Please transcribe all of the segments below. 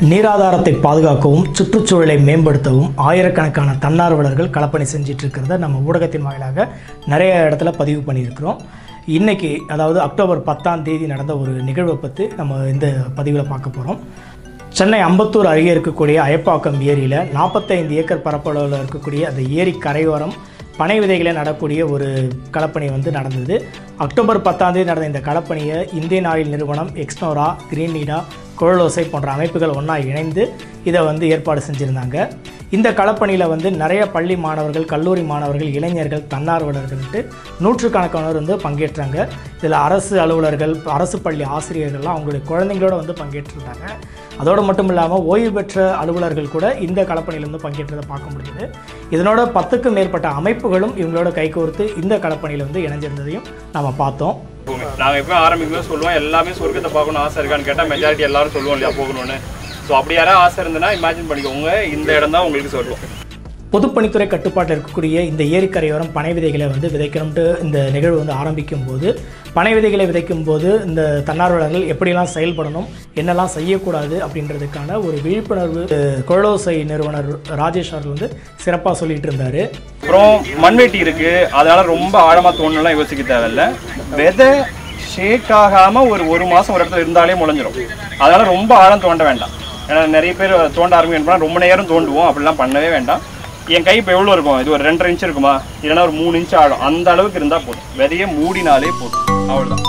நீராதாரத்தை பாதுகாக்கவும் சுற்றுச்சூழலை மேம்படுத்தவும் ஆயிரக்கணக்கான தன்னார்வலர்கள் களப்பணி செஞ்சிட்டு இருக்கிறத நம்ம ஊடகத்தின் வாயிலாக நிறைய இடத்துல பதிவு பண்ணியிருக்கிறோம் இன்னைக்கு அதாவது அக்டோபர் பத்தாம் தேதி நடந்த ஒரு நிகழ்வை பற்றி நம்ம இந்த பதிவில் பார்க்க போகிறோம் சென்னை அம்பத்தூர் அருகே இருக்கக்கூடிய அயப்பாக்கம் ஏரியில் நாற்பத்தைந்து ஏக்கர் பரப்பளவில் இருக்கக்கூடிய அந்த ஏரி கரையோரம் பனை விதைகளை நடக்கூடிய ஒரு களப்பணி வந்து நடந்தது அக்டோபர் பத்தாம் தேதி நடந்த இந்த களப்பணியை இந்தியன் ஆயில் நிறுவனம் எக்ஸ்னோரா கிரீன்லீடா குழலோசை போன்ற அமைப்புகள் ஒன்றா இணைந்து இதை வந்து ஏற்பாடு செஞ்சுருந்தாங்க இந்த களப்பணியில் வந்து நிறைய பள்ளி மாணவர்கள் கல்லூரி மாணவர்கள் இளைஞர்கள் தன்னார்வலர்கள்ட்டு நூற்றுக்கணக்கானோர் வந்து பங்கேற்றாங்க இதில் அரசு அலுவலர்கள் அரசு பள்ளி ஆசிரியர்கள்லாம் அவங்களுடைய குழந்தைங்களோட வந்து பங்கேற்றிருந்தாங்க அதோடு மட்டும் இல்லாமல் ஓய்வு பெற்ற அலுவலர்கள் கூட இந்த களப்பணியில் வந்து பங்கேற்றதை பார்க்க முடியுது இதனோட பத்துக்கும் மேற்பட்ட அமைப்புகளும் இவங்களோட கைகோர்த்து இந்த களப்பணியில் வந்து இணைஞ்சிருந்ததையும் நம்ம பார்த்தோம் நாங்கள் எப்போ ஆரம்பிக்கும்போது சொல்லுவோம் எல்லாமே சொர்க்கத்தை பார்க்கணும் ஆசை இருக்கான்னு கேட்டால் மெஜாரிட்டி எல்லாரும் சொல்லுவோம் இல்லையா போகணும்னு ஸோ அப்படி யாராவது ஆசை இருந்ததுன்னா இமேஜின் பண்ணிக்கோங்க இந்த இடம் தான் உங்களுக்கு சொல்லுவோம் பொதுப்பணித்துறை கட்டுப்பாட்டில் இருக்கக்கூடிய இந்த ஏரிக்கரையோரம் பனை விதைகளை வந்து விதைக்கணும்ட்டு இந்த நிகழ்வு வந்து ஆரம்பிக்கும் போது பனை விதைகளை விதைக்கும் போது இந்த தன்னார்வலர்கள் எப்படியெல்லாம் செயல்படணும் என்னெல்லாம் செய்யக்கூடாது அப்படின்றதுக்கான ஒரு விழிப்புணர்வு அஹ், குழலோசை நிறுவனர் ராஜேஷ் அவர்கள் வந்து சிறப்பாக சொல்லிட்டு இருந்தார் அப்புறம் மண்வெட்டி இருக்கு அதனால ரொம்ப ஆழமா தோண்டலாம் யோசிக்க தேவையில்ல விதை ஷேக் ஆகாம ஒரு ஒரு மாசம் ஒரு இடத்துல இருந்தாலே முளைஞ்சிரும் அதனால ரொம்ப ஆழம் தோண்ட வேண்டாம் ஏன்னா நிறைய பேர் தோண்ட ஆரம்பிக்கணும் ரொம்ப நேரம் தோண்டுவோம் அப்படிலாம் பண்ணவே வேண்டாம் என் கை இப்போ எவ்வளோ இருக்கும் இது ஒரு ரெண்டரை இன்ச் இருக்குமா இல்லைன்னா ஒரு மூணு இன்ச் ஆழம் அந்த அளவுக்கு இருந்தால் போதும் விதையை மூடினாலே போதும் அவ்வளோதான்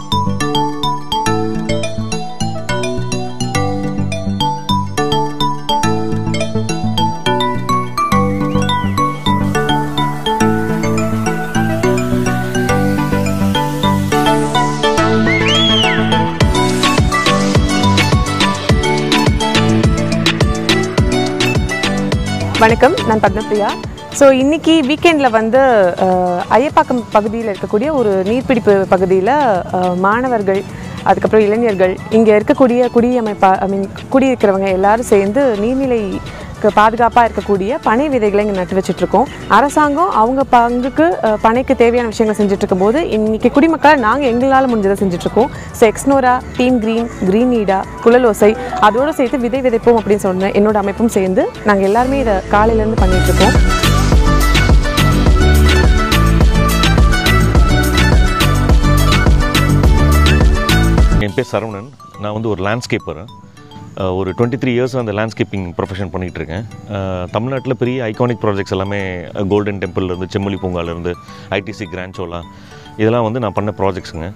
வணக்கம் நான் பத்மபிரியா ஸோ இன்னைக்கு வீக்கெண்டில் வந்து அஹ், ஐயப்பாக்கம் பகுதியில் இருக்கக்கூடிய ஒரு நீர்பிடிப்பு பகுதியில் அஹ், மாணவர்கள் அதுக்கப்புறம் இளைஞர்கள் இங்கே இருக்கக்கூடிய குடியமைப்பா ஐ மீன் குடியிருக்கிறவங்க எல்லாரும் சேர்ந்து நீர்நிலைக்கு பாதுகாப்பாக இருக்கக்கூடிய பனை விதைகளை இங்கே நட்டு வச்சுட்ருக்கோம் அரசாங்கம் அவங்க பங்குக்கு அஹ், பனைக்கு தேவையான விஷயங்களை செஞ்சுட்டு இருக்கும்போது இன்னைக்கு குடிமக்களை நாங்கள் எங்களால் முடிஞ்சதை செஞ்சுட்ருக்கோம் so Exnora team green green ஈடா குழலோசை அதோடு சேர்த்து விதை விதைப்போம் அப்படின்னு சொன்ன என்னோட அமைப்பும் சேர்ந்து நாங்கள் எல்லாருமே இதை காலையிலேருந்து பண்ணிகிட்ருக்கோம் என் பேர் சரவணன் நான் வந்து ஒரு லேண்ட்ஸ்கேப்பர் ஒரு டுவெண்ட்டி த்ரீ இயர்ஸ் அந்த லேண்ட்ஸ்கேப்பிங் ப்ரொஃபஷன் பண்ணிகிட்டு இருக்கேன் தமிழ்நாட்டில் பெரிய ஐகானிக் ப்ராஜெக்ட்ஸ் எல்லாமே கோல்டன் டெம்பிள்லேருந்து செம்மொழி பூங்காலேருந்து ஐடிசி கிராண்ட்சோலா இதெல்லாம் வந்து நான் பண்ண ப்ராஜெக்ட்ஸுங்க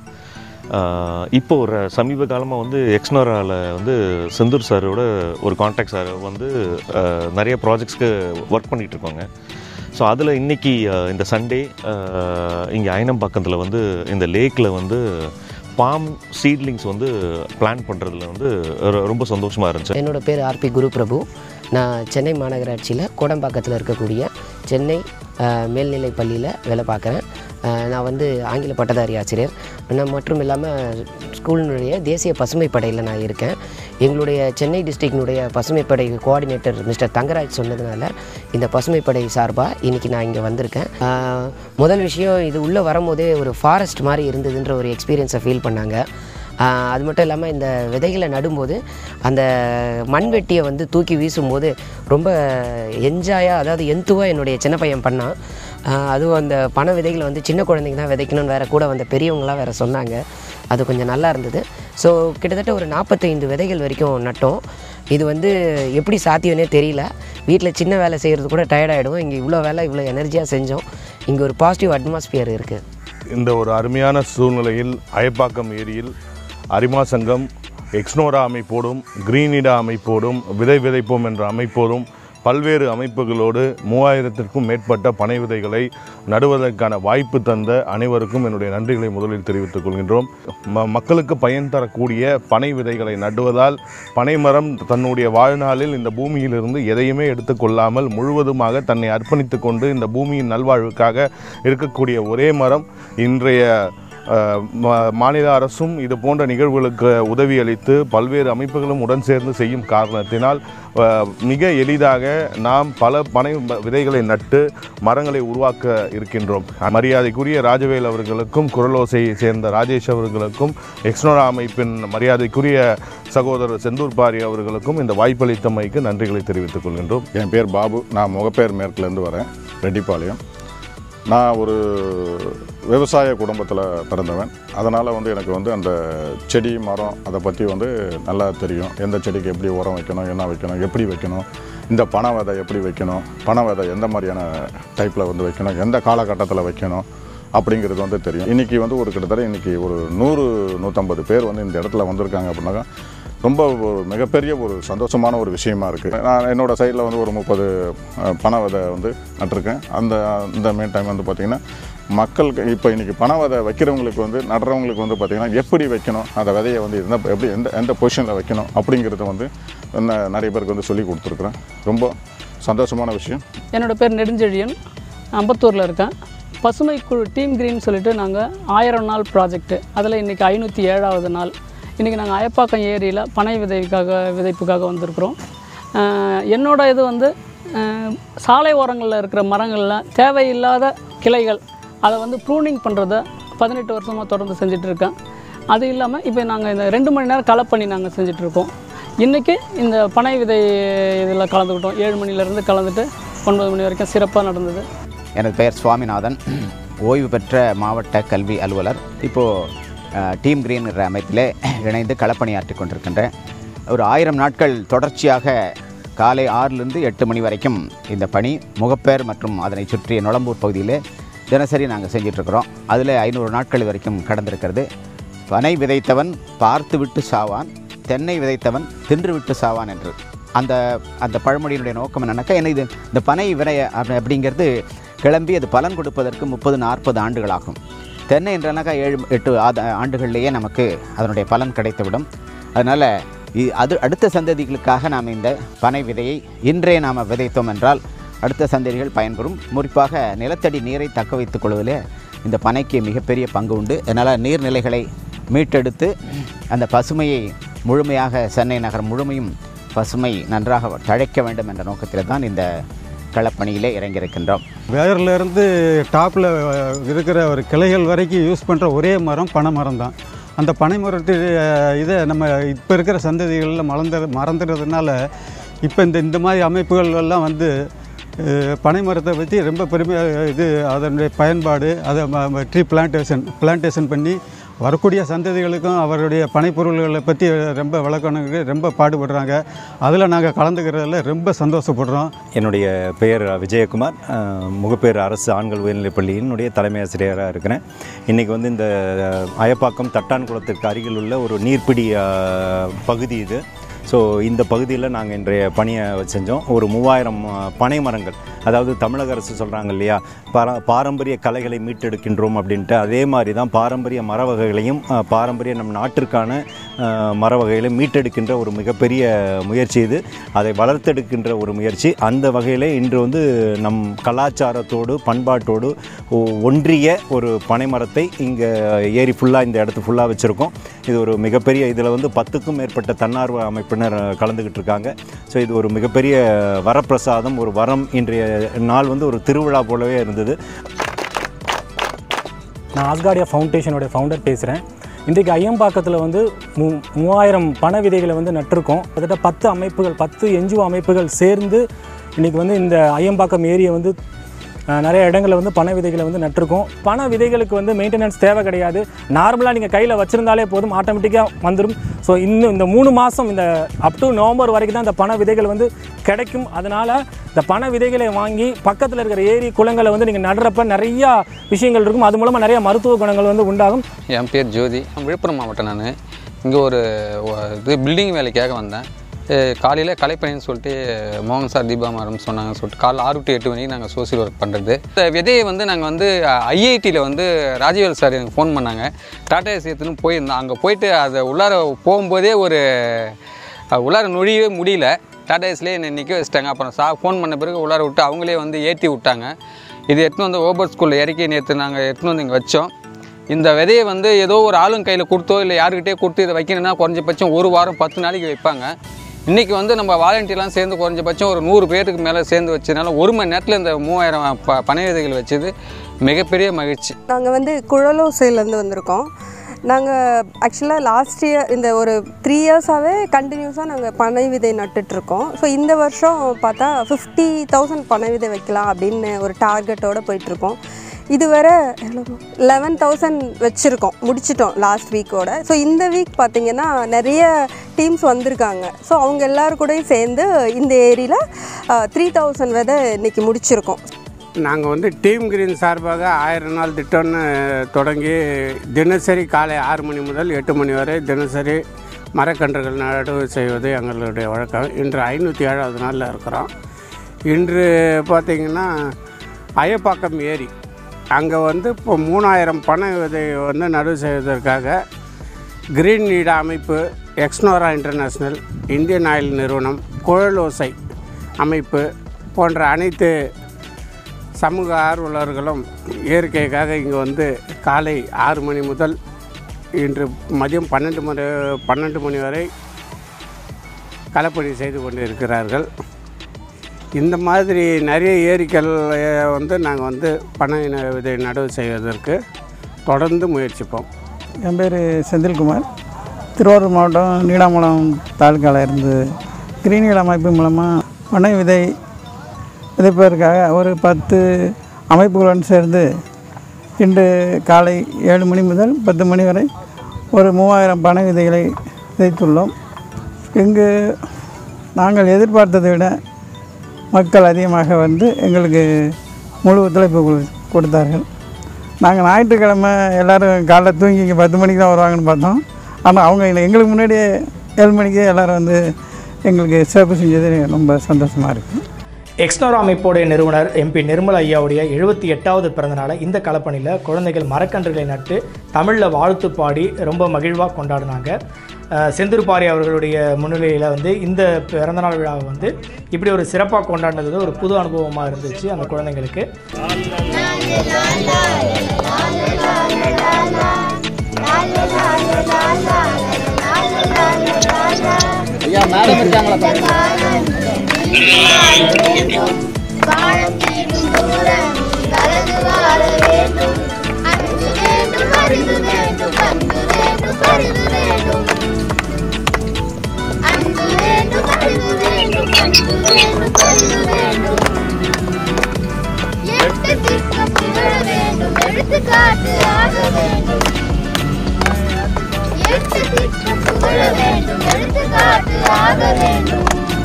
இப்போ ஒரு சமீப காலமாக வந்து எக்ஸ்னோராவில் வந்து செந்தூர் சாரோட ஒரு கான்டாக்ட் சார் வந்து அஹ், நிறைய ப்ராஜெக்ட்ஸ்க்கு ஒர்க் பண்ணிகிட்டு இருக்காங்க ஸோ அதில் இன்றைக்கி இந்த சண்டே இங்கே அயனம்பாக்கத்தில் வந்து இந்த லேக்கில் வந்து பாம் சீட்லிங்ஸ் வந்து பிளான் பண்ணுறதுல வந்து ரொ- ரொம்ப சந்தோஷமாக இருந்துச்சு என்னோட பேர் ஆர்பி குரு பிரபு நான் சென்னை மாநகராட்சியில் கோடம்பாக்கத்தில் இருக்கக்கூடிய சென்னை அஹ், மேல்நிலைப் பள்ளியில் வேலை பார்க்குறேன் அஹ், நான் வந்து ஆங்கில பட்டதாரி ஆசிரியர் நான் மற்றும் இல்லாமல் ஸ்கூலினுடைய தேசிய பசுமை படையில் நான் இருக்கேன் எங்களுடைய சென்னை டிஸ்ட்ரிக்டினுடைய பசுமை படை கோஆர்டினேட்டர் மிஸ்டர் தங்கராஜ் சொன்னதுனால இந்த பசுமை படை சார்பாக இன்றைக்கி நான் இங்கே வந்திருக்கேன் அஹ், முதல் விஷயம் இது உள்ளே வரும்போதே ஒரு ஃபாரஸ்ட் மாதிரி இருந்ததுன்ற ஒரு எக்ஸ்பீரியன்ஸை ஃபீல் பண்ணாங்க ஆஹ் அது மட்டும் இல்லாமல் இந்த விதைகளை நடும்போது அந்த மண்வெட்டியை வந்து தூக்கி வீசும்போது ரொம்ப என்ஜாயாக அதாவது எந்துவாக என்னுடைய சின்ன பையன் பண்ணான் ஆஹ் அதுவும் அந்த பனை விதைகளை வந்து சின்ன குழந்தைங்க தான் விதைக்கணும்னு வேறு கூட வந்த பெரியவங்களாம் வேறு சொன்னாங்க அது கொஞ்சம் நல்லா இருந்தது ஸோ கிட்டத்தட்ட ஒரு நாற்பத்தைந்து விதைகள் வரைக்கும் நட்டோம் இது வந்து எப்படி சாத்தியம்னே தெரியல வீட்டில் சின்ன வேலை செய்கிறது கூட டயர்டாகிடும் இங்கே இவ்வளோ வேலை இவ்வளோ எனர்ஜியாக செஞ்சோம் இங்கே ஒரு பாசிட்டிவ் அட்மாஸ்பியர் இருக்குது இந்த ஒரு அருமையான சூழ்நிலையில் அயப்பாக்கம் ஏரியில் அரிமா சங்கம் எக்ஸ்னோரா அமைப்போடும் கிரீனிடா அமைப்போடும் விதை விதைப்போம் என்ற அமைப்போடும் பல்வேறு அமைப்புகளோடு மூவாயிரத்திற்கும் மேற்பட்ட பனை விதைகளை நடுவதற்கான வாய்ப்பு தந்த அனைவருக்கும் என்னுடைய நன்றிகளை முதலில் தெரிவித்துக் கொள்கின்றோம் ம மக்களுக்கு பயன் தரக்கூடிய பனை விதைகளை நடுவதால் பனைமரம் தன்னுடைய வாழ்நாளில் இந்த பூமியிலிருந்து எதையுமே எடுத்துக்கொள்ளாமல் முழுவதுமாக தன்னை அர்ப்பணித்து கொண்டு இந்த பூமியின் நல்வாழ்வுக்காக இருக்கக்கூடிய ஒரே மரம் இன்றைய அஹ், மா- மாநில அரசும் இது போன்ற நிகழ்வுகளுக்கு உதவி அளித்து பல்வேறு அமைப்புகளும் உடன் சேர்ந்து செய்யும் காரணத்தினால் அஹ், மிக எளிதாக நாம் பல பனை ம- விதைகளை நட்டு மரங்களை உருவாக்க இருக்கின்றோம் மரியாதைக்குரிய ராஜவேல் அவர்களுக்கும் குரலோசையை சேர்ந்த ராஜேஷ் அவர்களுக்கும் எக்ஸ்னோரா அமைப்பின் மரியாதைக்குரிய சகோதரர் செந்தூர் பாரி அவர்களுக்கும் இந்த வாய்ப்பளித்தமைக்கு நன்றிகளை தெரிவித்துக் கொள்கின்றோம் என் பேர் பாபு நான் முகப்பேர் மேற்குலேருந்து வரேன் ரெட்டிப்பாளையம் நான் ஒரு விவசாய குடும்பத்தில் பிறந்தவன் அதனால் வந்து எனக்கு வந்து அந்த செடி மரம் அதை பற்றி வந்து நல்லா தெரியும் எந்த செடிக்கு எப்படி உரம் வைக்கணும் என்ன வைக்கணும் எப்படி வைக்கணும் இந்த பனை விதை எப்படி வைக்கணும் பனை விதை எந்த மாதிரியான டைப்பில் வந்து வைக்கணும் எந்த காலகட்டத்தில் வைக்கணும் அப்படிங்கிறது வந்து தெரியும் இன்றைக்கி வந்து ஒரு கிட்டத்தட்ட இன்றைக்கி ஒரு நூறு நூற்றம்பது பேர் வந்து இந்த இடத்துல வந்திருக்காங்க அப்படின்னாக்கா ரொம்ப ஒரு மிகப்பெரிய ஒரு சந்தோஷமான ஒரு விஷயமா இருக்குது நான் என்னோட சைடில் வந்து ஒரு முப்பது பனை விதை வந்து நட்டிருக்கேன் அந்த இந்த மெயின் டைம் வந்து பார்த்திங்கன்னா மக்களுக்கு இப்போ இன்றைக்கி பனை விதை வைக்கிறவங்களுக்கு வந்து நடுறவங்களுக்கு வந்து பார்த்திங்கன்னா எப்படி வைக்கணும் அந்த விதையை வந்து எந்த எப்படி எந்த எந்த பொசிஷனில் வைக்கணும் அப்படிங்கிறத வந்து நான் நிறைய பேருக்கு வந்து சொல்லி கொடுத்துருக்குறேன் ரொம்ப சந்தோஷமான விஷயம் என்னோட பேர் நெடுஞ்செழியன் அம்பத்தூரில் இருக்கேன் பசுமை குழு டீம் கிரீன் சொல்லிட்டு நாங்கள் ஆயிரம் நாள் ப்ராஜெக்ட்டு அதில் இன்றைக்கி ஐநூற்றி ஏழாவது நாள் இன்றைக்கி நாங்கள் அயப்பாக்கம் ஏரியில் பனை விதைக்காக விதைப்புக்காக வந்திருக்கிறோம் அஹ் என்னோட இது வந்து அஹ் சாலை ஓரங்களில் இருக்கிற மரங்களில் தேவையில்லாத கிளைகள் அதை வந்து ப்ரூனிங் பண்ணுறத பதினெட்டு வருஷமாக தொடர்ந்து செஞ்சுட்டு இருக்கேன் அது இல்லாமல் இப்போ நாங்கள் இந்த ரெண்டு மணி நேரம் களை பண்ணி நாங்கள் செஞ்சிட்ருக்கோம் இன்றைக்கி இந்த பனை விதை இதில் கலந்துக்கிட்டோம் ஏழு மணிலேருந்து கலந்துட்டு ஒன்பது மணி வரைக்கும் சிறப்பாக நடந்தது எனது பெயர் சுவாமிநாதன் ஓய்வு பெற்ற மாவட்ட கல்வி அலுவலர் இப்போது டீம் கிரீன் என்ற அமைப்பிலே இணைந்து களப்பணியாற்றி கொண்டிருக்கின்றேன் ஒரு ஆயிரம் நாட்கள் தொடர்ச்சியாக காலை ஆறிலிருந்து எட்டு மணி வரைக்கும் இந்த பணி முகப்பேர் மற்றும் அதனை சுற்றிய நுளம்பூர் பகுதியிலே தினசரி நாங்கள் செஞ்சிட்ருக்கிறோம் அதில் ஐநூறு நாட்கள் வரைக்கும் கடந்திருக்கிறது பனை விதைத்தவன் பார்த்து விட்டு சாவான் தென்னை விதைத்தவன் தின்று விட்டு சாவான் என்று அந்த அந்த பழமொழியினுடைய நோக்கம் என்னன்னாக்கா என்ன இது இந்த பனை விரைய அப்படி- அப்படிங்கிறது கிளம்பி அது பலன் கொடுப்பதற்கு முப்பது நாற்பது ஆண்டுகளாகும் தென்னை என்றனாக்கா ஏழு எட்டு ஆத ஆண்டுகள்லேயே நமக்கு அதனுடைய பலன் கிடைத்துவிடும் அதனால் அது அடுத்த சந்ததிகளுக்காக நாம் இந்த பனை விதையை இன்றே நாம் விதைத்தோம் என்றால் அடுத்த சந்ததிகள் பயன்பெறும் குறிப்பாக நிலத்தடி நீரை தக்க வைத்துக் கொள்வதில் இந்த பனைக்கு மிகப்பெரிய பங்கு உண்டு அதனால் நீர்நிலைகளை மீட்டெடுத்து அந்த பசுமையை முழுமையாக சென்னை நகரம் முழுமையும் பசுமை நன்றாக தழைக்க வேண்டும் என்ற நோக்கத்தில் தான் இந்த களப்பணியிலே இறங்கியிருக்கின்றோம் வேர்ல இருந்து டாப்பில் இருக்கிற ஒரு கிளைகள் வரைக்கும் யூஸ் பண்ணுற ஒரே மரம் பனை மரம் தான் அந்த பனை மரத்து அஹ், இதை நம்ம இப்போ இருக்கிற சந்ததிகளில் மறந்து மறந்துடுறதுனால இப்போ இந்த இந்த மாதிரி அமைப்புகள் எல்லாம் வந்து அஹ், பனை மரத்தை பற்றி ரொம்ப பெருமையாக இது அதனுடைய பயன்பாடு அதை ட்ரீ பிளான்டேஷன் பிளான்டேஷன் பண்ணி வரக்கூடிய சந்ததிகளுக்கும் அவருடைய பனைப்பொருள்களை பற்றி ரொம்ப விளக்கணுக்கு ரொம்ப பாடுபடுறாங்க அதில் நாங்கள் கலந்துக்கிறதுல ரொம்ப சந்தோஷப்படுறோம் என்னுடைய பெயர் விஜயகுமார் அஹ், முகப்பேர் அரசு ஆண்கள் உயர்நிலைப் பள்ளியினுடைய தலைமை ஆசிரியராக இருக்கிறேன் இன்றைக்கி வந்து இந்த அஹ், அயப்பாக்கம் தட்டான்குளத்திற்கு அருகில் உள்ள ஒரு நீர்ப்பிடி அஹ், பகுதி இது ஸோ இந்த பகுதியில் நாங்கள் இன்றைய பணியை செஞ்சோம் ஒரு மூவாயிரம் அஹ், பனை மரங்கள் அதாவது தமிழக அரசு சொல்கிறாங்க இல்லையா பார பாரம்பரிய கலைகளை மீட்டெடுக்கின்றோம் அப்படின்ட்டு அதே மாதிரி தான் பாரம்பரிய மர வகைகளையும் அஹ், பாரம்பரிய நம் நாட்டிற்கான அஹ், மர வகைகளை மீட்டெடுக்கின்ற ஒரு மிகப்பெரிய முயற்சி இது அதை வளர்த்தெடுக்கின்ற ஒரு முயற்சி அந்த வகையில் இன்று வந்து நம் கலாச்சாரத்தோடு பண்பாட்டோடு ஒ- ஒன்றிய ஒரு பனை மரத்தை இங்கே ஏரி ஃபுல்லாக இந்த இடத்து ஃபுல்லாக வச்சுருக்கோம் இது ஒரு மிகப்பெரிய இதில் வந்து பத்துக்கும் மேற்பட்ட தன்னார்வ அமைப்பினர் கலந்துக்கிட்டு இருக்காங்க ஸோ இது ஒரு மிகப்பெரிய வரப்பிரசாதம் ஒரு வரம் இன்றைய நாள் வந்து ஒரு திருவிழா போலவே இருந்தது நான் ஆஸ்காடியா ஃபவுண்டேஷனோட ஃபவுண்டர் பேசுகிறேன் இன்றைக்கு ஐயம்பாக்கத்தில் வந்து மூ மூவாயிரம் பண விதைகளை வந்து நட்டிருக்கோம் கிட்டத்தட்ட பத்து அமைப்புகள் பத்து என்ஜிஓ அமைப்புகள் சேர்ந்து இன்றைக்கி வந்து இந்த ஐயம்பாக்கம் ஏரியை வந்து அஹ், நிறைய இடங்களில் வந்து பண விதைகளை வந்து நட்டிருக்கோம் பண விதைகளுக்கு வந்து மெயின்டெனன்ஸ் தேவை கிடையாது நார்மலாக நீங்கள் கையில் வச்சுருந்தாலே போதும் ஆட்டோமேட்டிக்காக வந்துடும் ஸோ இன்னும் இந்த மூணு மாதம் இந்த அப் டு நவம்பர் வரைக்கும் தான் இந்த பண விதைகள் வந்து கிடைக்கும் அதனால் இந்த பண விதைகளை வாங்கி பக்கத்தில் இருக்கிற ஏரி குளங்களை வந்து நீங்கள் நடுறப்ப நிறையா விஷயங்கள் இருக்கும் அது மூலமாக நிறைய மருத்துவ குணங்கள் வந்து உண்டாகும் என் பேர் ஜோதி விழுப்புரம் மாவட்டம் நான் இங்கே ஒரு ஒ- இது பில்டிங் வேலைக்காக வந்தேன் காலையில் கலைப்பணின்னு சொல்லிட்டு மோகன் சார் தீபா மேடம் சொன்னாங்கன்னு சொல்லிட்டு காலைல ஆறு டு எட்டு மணிக்கு நாங்கள் சோசியல் ஒர்க் பண்ணுறது இந்த விதையை வந்து நாங்கள் வந்து ஐஐடியில் வந்து ராஜீவல் சார் எனக்கு ஃபோன் பண்ணாங்க டாடா ஏசி எடுத்துன்னு போயிருந்தோம் அங்கே போயிட்டு அதை உள்ளார போகும்போதே ஒரு அஹ், உள்ளார நுழையவே முடியல டாடா ஏஸ்லேயே என்னை நிற்க வச்சிட்டாங்க அப்புறம் சா ஃபோன் பண்ண பிறகு உள்ளார விட்டு அவங்களே வந்து ஏற்றி விட்டாங்க இது எடுத்துன்னு வந்து ஓபர் ஸ்கூலில் இறக்கி நேற்று நாங்கள் எடுத்துன்னு வந்து இங்கே வச்சோம் இந்த விதையை வந்து ஏதோ ஒரு ஆளுங்க கையில் கொடுத்தோ இல்லை யாருக்கிட்டே கொடுத்து இதை வைக்கணும்னா குறைஞ்சபட்சம் ஒரு வாரம் பத்து நாளைக்கு வைப்பாங்க இன்றைக்கி வந்து நம்ம வாலண்டியர்லாம் சேர்ந்து குறைஞ்சபட்சம் ஒரு நூறு பேருக்கு மேலே சேர்ந்து வச்சதுனால ஒரு மணி நேரத்தில் இந்த மூவாயிரம் ப பனை விதைகள் வச்சது மிகப்பெரிய மகிழ்ச்சி நாங்கள் வந்து குழலோசையிலேருந்து வந்திருக்கோம் நாங்கள் ஆக்சுவலாக லாஸ்ட் இயர் இந்த ஒரு த்ரீ இயர்ஸாகவே கண்டினியூஸாக நாங்கள் பனை விதை நட்டுட்ருக்கோம் ஸோ இந்த வருஷம் பார்த்தா ஃபிஃப்டி தௌசண்ட் பனை விதை வைக்கலாம் அப்படின்னு ஒரு டார்கெட்டோடு போயிட்டுருக்கோம் இதுவரை லெவன் தௌசண்ட் வச்சுருக்கோம் முடிச்சிட்டோம் லாஸ்ட் வீக்கோட ஸோ இந்த வீக் பார்த்திங்கன்னா நிறைய டீம்ஸ் வந்திருக்காங்க ஸோ அவங்க எல்லாரும் கூடயும் சேர்ந்து இந்த ஏரியில் த்ரீ தௌசண்ட் விதை இன்றைக்கி முடிச்சிருக்கோம் நாங்கள் வந்து டீம் கிரீன் சார்பாக ஆயிரம் நாள் திட்டம்னு தொடங்கி தினசரி காலை ஆறு மணி முதல் எட்டு மணி வரை தினசரி மரக்கன்றுகள் நடவு செய்வது எங்களுடைய வழக்கம் இன்று ஐநூற்றி ஏழாவது நாளில் இருக்கிறோம் இன்று பார்த்திங்கன்னா அயப்பாக்கம் ஏரி அங்கே வந்து இப்போ மூணாயிரம் பனை விதை வந்து நடவு செய்வதற்காக கிரீன் நீடா அமைப்பு எக்ஸ்னோரா இன்டர்நேஷ்னல் இந்தியன் ஆயில் நிறுவனம் குழலோசை அமைப்பு போன்ற அனைத்து சமூக ஆர்வலர்களும் இயற்கைக்காக இங்கே வந்து காலை ஆறு மணி முதல் இன்று மதியம் பன்னெண்டு மணி பன்னெண்டு மணி வரை களப்பணி செய்து கொண்டு இருக்கிறார்கள் இந்த மாதிரி நிறைய ஏரிகள் வந்து நாங்கள் வந்து பனை ந- விதை நடவு செய்வதற்கு தொடர்ந்து முயற்சிப்போம் என் பேர் செந்தில்குமார் திருவாரூர் மாவட்டம் நீடாமலம் தாலுக்காவில் இருந்து கிரீன்வீல் அமைப்பு மூலமாக பனை விதை விதைப்பதற்காக ஒரு பத்து அமைப்புகளுடன் சேர்ந்து இன்று காலை ஏழு மணி முதல் பத்து மணி வரை ஒரு மூவாயிரம் பனை விதைகளை விதைத்துள்ளோம் இங்கு நாங்கள் எதிர்பார்த்ததை விட மக்கள் அதிகமாக வந்து எங்களுக்கு முழு ஒத்துழைப்பு கொடு- கொடுத்தார்கள் நாங்கள் ஞாயிற்றுக்கிழமை எல்லோரும் காலைல தூங்கி இங்கே பத்து மணிக்கு தான் வருவாங்கன்னு பார்த்தோம் ஆனால் அவங்க இல்லை எங்களுக்கு முன்னாடியே ஏழு மணிக்கே எல்லோரும் வந்து எங்களுக்கு சிறப்பு செஞ்சது ரொம்ப சந்தோஷமாக இருக்குது எக்ஸ்னோரா அமைப்போடைய நிறுவனர் எம்பி நிர்மல் ஐயாவுடைய எழுபத்தி எட்டாவது பிறந்தநாளை இந்த கலப்பணியில் குழந்தைகள் மரக்கன்றுகளை நட்டு தமிழில் வாழ்த்து பாடி ரொம்ப மகிழ்வாக கொண்டாடினாங்க அஹ் செந்தூர் பாரி அவர்களுடைய முன்னிலையில் வந்து இந்த பிறந்தநாள் விழாவை வந்து இப்படி ஒரு சிறப்பாக கொண்டாடினது வந்து ஒரு புது அனுபவமாக இருந்துச்சு அந்த குழந்தைங்களுக்கு ஐயா மேடம் இருக்காங்களா எடுத்துக்காட்டு ஆக வேண்டும் எட்டு திட்டம் புகழ வேண்டும் எடுத்துக்காட்டு ஆக வேண்டும்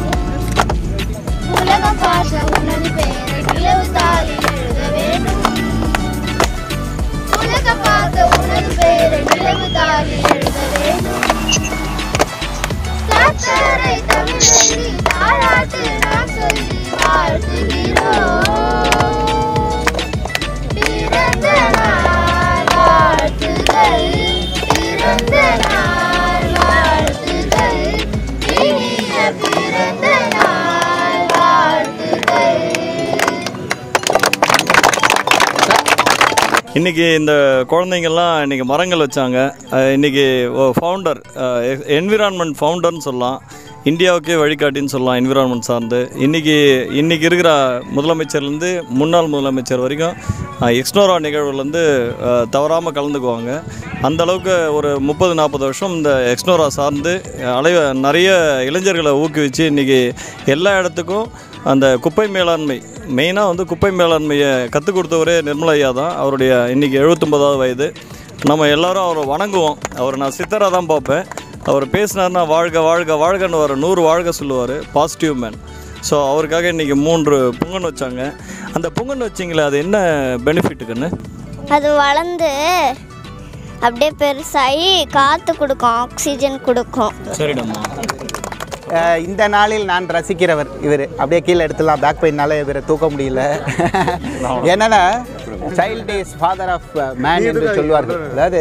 உலகம் பார்க்க உனது பெயரை நிலவு தாளில் எழுத வேண்டும் உலகம் பார்க்க உனது பெயரை நிலவு தாளில் எழுத வேண்டும் சாத்தரை தமிழை தாளாட்டு நாம் சொல்லி வாழ்த்துகிறோம் பிறந்த நாள் வாழ்த்துகள் பிறந்த நாள் வாழ்த்துகள் இனிய பிறந்த நாள் வாழ்த்துகள் இன்றைக்கி இந்த குழந்தைங்கள்லாம் இன்றைக்கி மரங்கள் வச்சாங்க அஹ் இன்னைக்கு ஃபவுண்டர் என்விரான்மெண்ட் ஃபவுண்டர்னு சொல்லலாம் இந்தியாவுக்கே வழிகாட்டின்னு சொல்லலாம் என்விரான்மெண்ட் சார்ந்து இன்றைக்கி இன்றைக்கி இருக்கிற முதலமைச்சர்லேருந்து முன்னாள் முதலமைச்சர் வரைக்கும் எக்ஸ்னோரா நிகழ்வுலேருந்து தவறாமல் கலந்துக்குவாங்க அந்த அளவுக்கு ஒரு முப்பது நாற்பது வருஷம் இந்த எக்ஸ்னோரா சார்ந்து அலைவ நிறைய இளைஞர்களை ஊக்குவிச்சு இன்றைக்கி எல்லா இடத்துக்கும் அந்த குப்பை மேலாண்மை மெயினாக வந்து குப்பை மேலாண்மையை கற்றுக் கொடுத்தவரே நிர்மலா ஐயா தான் அவருடைய இன்றைக்கி எழுபத்தொம்பதாவது வயது நம்ம எல்லாரும் அவரை வணங்குவோம் அவரை நான் சித்தராக தான் பார்ப்பேன் அவர் பேசினார்னா வாழ்க வாழ்க வாழ்கன்னு வர நூறு வாழ்க சொல்லுவார் பாசிட்டிவ் மேன் ஸோ அவருக்காக இன்றைக்கி மூன்று பொங்கல் வச்சாங்க அந்த பொங்கல் வச்சிங்களே அது என்ன பெனிஃபிட்டுக்குன்னு அது வளர்ந்து அப்படியே பெருசாகி காற்று கொடுக்கும் ஆக்சிஜன் கொடுக்கும் சரிடம்மா அஹ் இந்த நாளில் நான் ரசிக்கிறவர் இவர் அப்படியே கீழே எடுத்துலாம் பேக் பெயின்னால இவரை தூக்க முடியல என்னன்னா child is father of man என்று சொல்வார்கள் அதாவது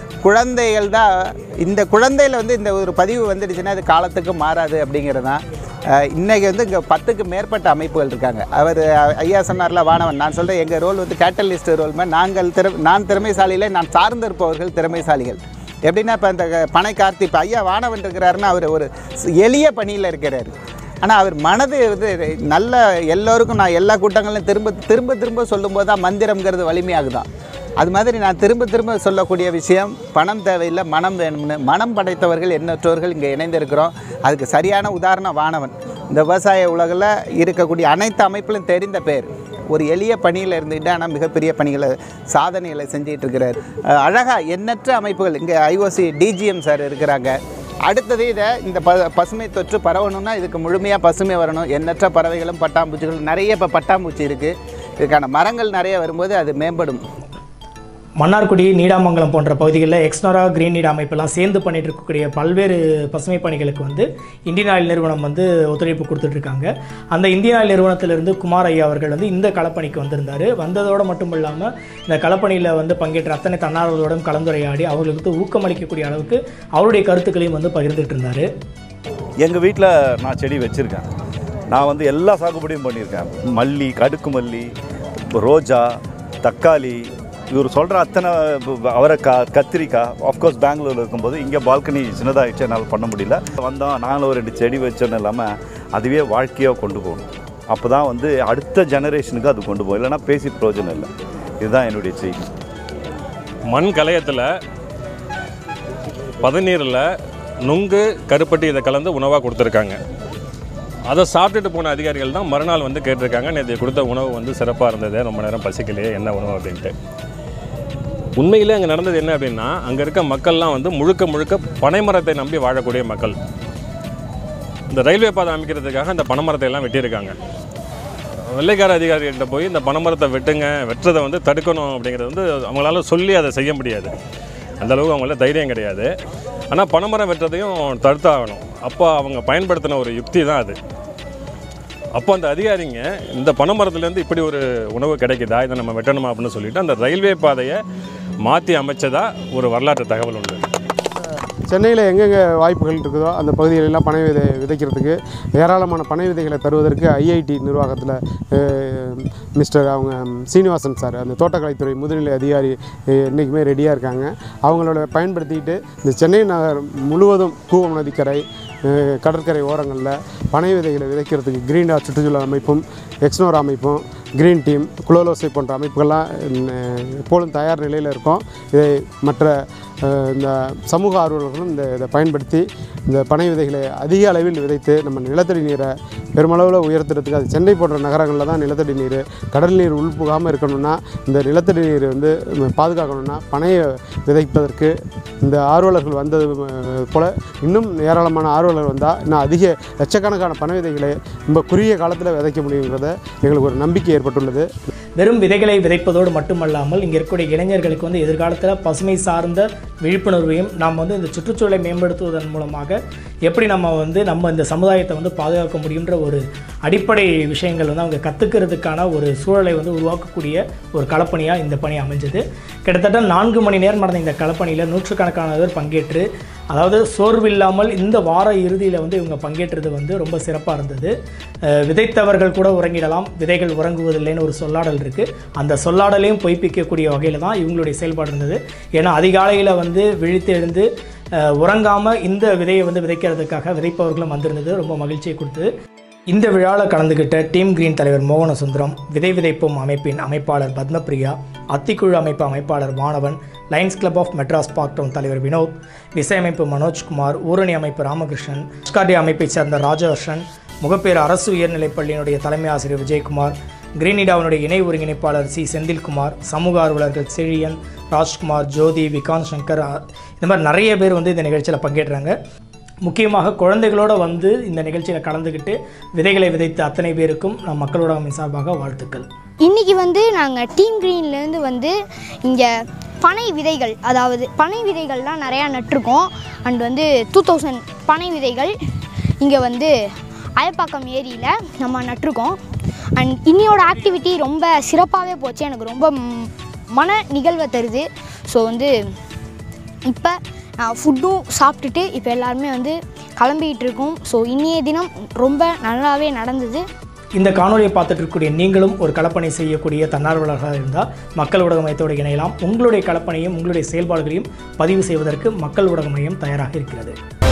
குழந்தைகள் தான் இந்த குழந்தையில வந்து இந்த ஒரு பதிவு வந்துடுச்சுன்னா அது காலத்துக்கு மாறாது அப்படிங்கிறது தான் இன்றைக்கி வந்து இங்கே பத்துக்கு மேற்பட்ட அமைப்புகள் இருக்காங்க அவர் ஐயா சொன்னார்ல வானவன் நான் சொல்கிறேன் எங்கள் ரோல் வந்து கேட்டலிஸ்ட் ரோல் மாதிரி நாங்கள் திற நான் திறமைசாலியில் நான் சார்ந்திருப்பவர்கள் திறமைசாலிகள் எப்படின்னா இப்போ இந்த பனை கார்த்தி இப்போ ஐயா வானவன் இருக்கிறாருன்னா அவர் ஒரு ஸ்- எளிய பணியில் இருக்கிறார் ஆனால் அவர் மனது வந்து நல்ல எல்லோருக்கும் நான் எல்லா கூட்டங்களையும் திரும்ப திரும்ப திரும்ப சொல்லும்போது தான் மந்திரம்ங்கிறது வலிமையாகுதான் அது மாதிரி நான் திரும்ப திரும்ப சொல்லக்கூடிய விஷயம் பணம் தேவையில்லை மனம் வேணும்னு மனம் படைத்தவர்கள் எண்ணற்றவர்கள் இங்கே இணைந்திருக்கிறோம் அதுக்கு சரியான உதாரணம் வானவன் இந்த விவசாய உலகில் இருக்கக்கூடிய அனைத்து அமைப்பிலும் தெரிந்த பேர் ஒரு எளிய பணியில் இருந்துக்கிட்டு ஆனால் மிகப்பெரிய பணிகளை சாதனைகளை செஞ்சிட்டு இருக்கிறார் அஹ் அழகா எண்ணற்ற அமைப்புகள் இங்கே ஐஓசி டிஜிஎம் சார் இருக்கிறாங்க அடுத்தது இதை இந்த ப பசுமை தொற்று பரவணும்னா இதுக்கு முழுமையாக பசுமை வரணும் எண்ணற்ற பறவைகளும் பட்டாம்பூச்சிகளும் நிறைய இப்போ பட்டாம்பூச்சி இருக்குது இதுக்கான மரங்கள் நிறைய வரும்போது அது மேம்படும் மன்னார்குடி நீடாமங்கலம் போன்ற பகுதிகளில் எக்ஸ்னோரா கிரீன் நீட் அமைப்பெல்லாம் சேர்ந்து பண்ணிட்டு இருக்கக்கூடிய பல்வேறு பசுமை பணிகளுக்கு வந்து இந்தியன் ஆயில் நிறுவனம் வந்து ஒத்துழைப்பு கொடுத்துட்ருக்காங்க அந்த இந்தியன் ஆயில் நிறுவனத்திலிருந்து குமார் ஐயா அவர்கள் வந்து இந்த களப்பணிக்கு வந்திருந்தார் வந்ததோடு மட்டும் இல்லாமல் இந்த களப்பணியில் வந்து பங்கேற்ற அத்தனை தன்னார்வலோடும் கலந்துரையாடி அவர்களுக்கு வந்து ஊக்கமளிக்கக்கூடிய அளவுக்கு அவருடைய கருத்துக்களையும் வந்து பகிர்ந்துட்டு இருந்தார் எங்கள் வீட்டில் நான் செடி வச்சுருக்கேன் நான் வந்து எல்லா சாகுபடியும் பண்ணியிருக்கேன் மல்லி கடுக்கு மல்லி ரோஜா தக்காளி இவர் சொல்கிற அத்தனை ப- ப- அவரைக்காய் கத்திரிக்காய் ஆஃப்கோர்ஸ் பெங்களூரில் இருக்கும்போது இங்கே பால்கனி சின்னதாகிடுச்சு என்னால் பண்ண முடியல வந்தோம் நாங்களும் ரெண்டு செடி வச்சோன்னு இல்லாமல் அதுவே வாழ்க்கையாக கொண்டு போகணும் அப்போ தான் வந்து அடுத்த ஜெனரேஷனுக்கு அது கொண்டு போகும் இல்லைன்னா பேசி பிரயோஜனம் இல்லை இதுதான் என்னுடைய செய்தி மண் கலையத்தில் பதநீரில் நுங்கு கருப்பட்டி இதை கலந்து உணவாக கொடுத்துருக்காங்க அதை சாப்பிட்டுட்டு போன அதிகாரிகள் தான் மறுநாள் வந்து கேட்டிருக்காங்க நேற்று கொடுத்த உணவு வந்து சிறப்பாக இருந்தது ரொம்ப நேரம் பசிக்கலையே என்ன உணவு அப்படின்ட்டு உண்மையிலே அங்கே நடந்தது என்ன அப்படின்னா அங்கே இருக்க மக்கள்லாம் வந்து முழுக்க முழுக்க பனைமரத்தை நம்பி வாழக்கூடிய மக்கள் இந்த ரயில்வே பாதை அமைக்கிறதுக்காக இந்த பனைமரத்தை எல்லாம் வெட்டியிருக்காங்க வெள்ளைக்கார அதிகாரிகிட்ட போய் இந்த பனைமரத்தை வெட்டுங்க வெட்டுறதை வந்து தடுக்கணும் அப்படிங்கிறது வந்து அவங்களால சொல்லி அதை செய்ய முடியாது அந்த அளவுக்கு அவங்கள தைரியம் கிடையாது ஆனால் பனைமரம் வெட்டுறதையும் தடுத்தாகணும் அப்போ அவங்க பயன்படுத்தின ஒரு யுக்தி தான் அது அப்போ அந்த அதிகாரிங்க இந்த பனைமரத்துலேருந்து இப்படி ஒரு உணவு கிடைக்குதா இதை நம்ம வெட்டணுமா அப்படின்னு சொல்லிட்டு அந்த ரயில்வே பாதையை மாற்றி அமைச்சதா ஒரு வரலாற்று தகவல் உண்டு சென்னையில் எங்கெங்கே வாய்ப்புகள் இருக்குதோ அந்த பகுதிகளெல்லாம் பனை விதை விதைக்கிறதுக்கு ஏராளமான பனை விதைகளை தருவதற்கு ஐஐடி நிர்வாகத்தில் மிஸ்டர் அவங்க சீனிவாசன் சார் அந்த தோட்டக்கலைத்துறை முதுநிலை அதிகாரி அஹ், என்றைக்குமே ரெடியாக இருக்காங்க அவங்களோட பயன்படுத்திக்கிட்டு இந்த சென்னை நகர் முழுவதும் கூவம் நதிக்கரை அஹ், கடற்கரை ஓரங்களில் பனை விதைகளை விதைக்கிறதுக்கு கிரீன் டாட் சுற்றுச்சூழல் அமைப்பும் எக்ஸ்னோர் அமைப்பும் கிரீன் டீம் குளோலோசை போன்ற அமைப்புகள்லாம் அஹ், எப்பொழுதும் தயார் நிலையில் இருக்கும் இதை மற்ற அஹ், இந்த சமூக ஆர்வலர்களும் இந்த இதை பயன்படுத்தி இந்த பனை விதைகளை அதிக அளவில் விதைத்து நம்ம நிலத்தடி நீரை பெருமளவில் உயர்த்துறதுக்கு அது சென்னை போன்ற நகரங்களில் தான் நிலத்தடி நீர் கடல் நீர் உள்புகாமல் இருக்கணும்னா இந்த நிலத்தடி நீர் வந்து நம்ம பாதுகாக்கணும்னா பனையை விதைப்பதற்கு இந்த ஆர்வலர்கள் வந்தது அஹ், போல இன்னும் ஏராளமான ஆர்வலர்கள் வந்தால் இன்னும் அதிக லட்சக்கணக்கான பனை விதைகளை ரொம்ப குறுகிய காலத்தில் விதைக்க முடியுங்கிறத எங்களுக்கு ஒரு நம்பிக்கை ஏற்பட்டுள்ளது வெறும் விதைகளை விதைப்பதோடு மட்டுமல்லாமல் இங்கே இருக்கக்கூடிய இளைஞர்களுக்கு வந்து எதிர்காலத்தில் பசுமை சார்ந்த விழிப்புணர்வையும் நாம் வந்து இந்த சுற்றுச்சூழலை மேம்படுத்துவதன் மூலமாக எப்படி நம்ம வந்து நம்ம இந்த சமுதாயத்தை வந்து பாதுகாக்க முடியுன்ற ஒரு அடிப்படை விஷயங்கள் வந்து அவங்க கற்றுக்கிறதுக்கான ஒரு சூழலை வந்து உருவாக்கக்கூடிய ஒரு களப்பணியாக இந்த பணி அமைஞ்சது கிட்டத்தட்ட நான்கு மணி நேரம் நடந்த இந்த களப்பணியில் நூற்றுக்கணக்கானவர் பங்கேற்று அதாவது சோர்வில்லாமல் இந்த வார இறுதியில் வந்து இவங்க பங்கேற்றது வந்து ரொம்ப சிறப்பாக இருந்தது அஹ் விதைத்தவர்கள் கூட உறங்கிடலாம் விதைகள் உறங்குவதில்லைன்னு ஒரு சொல்லாடல் இருக்குது அந்த சொல்லாடலையும் பொய்ப்பிக்கக்கூடிய வகையில் தான் இவங்களுடைய செயல்பாடு இருந்தது ஏன்னா அதிகாலையில் வந்து விழித்து எழுந்து அஹ் உறங்காமல் இந்த விதையை வந்து விதைக்கிறதுக்காக விதைப்பவர்களும் வந்திருந்தது ரொம்ப மகிழ்ச்சியை கொடுத்தது இந்த விழாவில் கலந்துக்கிட்ட டீம் கிரீன் தலைவர் மோகன சுந்தரம் விதை விதைப்போம் அமைப்பின் அமைப்பாளர் பத்மபிரியா அத்திக்குழு அமைப்பு அமைப்பாளர் Vanavan Lions Club of Madras Park Town தலைவர் வினோத் இசையமைப்பு மனோஜ்குமார் ஊரணி அமைப்பு ராமகிருஷ்ணன் ஸ்கார்டி அமைப்பைச் சேர்ந்த ராஜவர்ஷன் முகப்பேறு அரசு உயர்நிலைப் பள்ளியினுடைய தலைமை ஆசிரியர் விஜயகுமார் கிரீனிடாவினுடைய இணை ஒருங்கிணைப்பாளர் சி செந்தில்குமார் சமூக ஆர்வலர்கள் செழியன் ராஜ்குமார் ஜோதி விகாந்த் சங்கர் ஆ- இந்த மாதிரி நிறைய பேர் வந்து இந்த நிகழ்ச்சியில் பங்கேற்றாங்க முக்கியமாக குழந்தைகளோட வந்து இந்த நிகழ்ச்சியில் கலந்துக்கிட்டு விதைகளை விதைத்த அத்தனை பேருக்கும் நம் மக்களோட அமைப்பு சார்பாக வாழ்த்துக்கள் இன்னைக்கு வந்து நாங்கள் டீம் க்ரீன்லேருந்து வந்து இங்கே பனை விதைகள் அதாவது பனை விதைகள்லாம் நிறையா நட்டிருக்கோம் அண்ட் வந்து டூ தௌசண்ட் பனை விதைகள் இங்கே வந்து அயப்பாக்கம் ஏரியில் நம்ம நட்டிருக்கோம் அண்ட் இன்னியோட ஆக்டிவிட்டி ரொம்ப சிறப்பாகவே போச்சு எனக்கு ரொம்ப ம், மன நிகழ்வை தருது ஸோ வந்து இப்போ ஃபுட்டும் சாப்பிட்டுட்டு இப்போ எல்லாருமே வந்து கிளம்பிக்கிட்டு இருக்கோம் ஸோ இன்னைய தினம் ரொம்ப நல்லாவே நடந்தது இந்த காணொலியை பார்த்துட்டு இருக்கக்கூடிய நீங்களும் ஒரு கலப்பணி செய்யக்கூடிய தன்னார்வலர்களாக இருந்தால் மக்கள் ஊடக மையத்தோடு இணையலாம் உங்களுடைய கலப்பணியும் உங்களுடைய செயல்பாடுகளையும் பதிவு செய்வதற்கு மக்கள் ஊடக மையம் தயாராக இருக்கிறது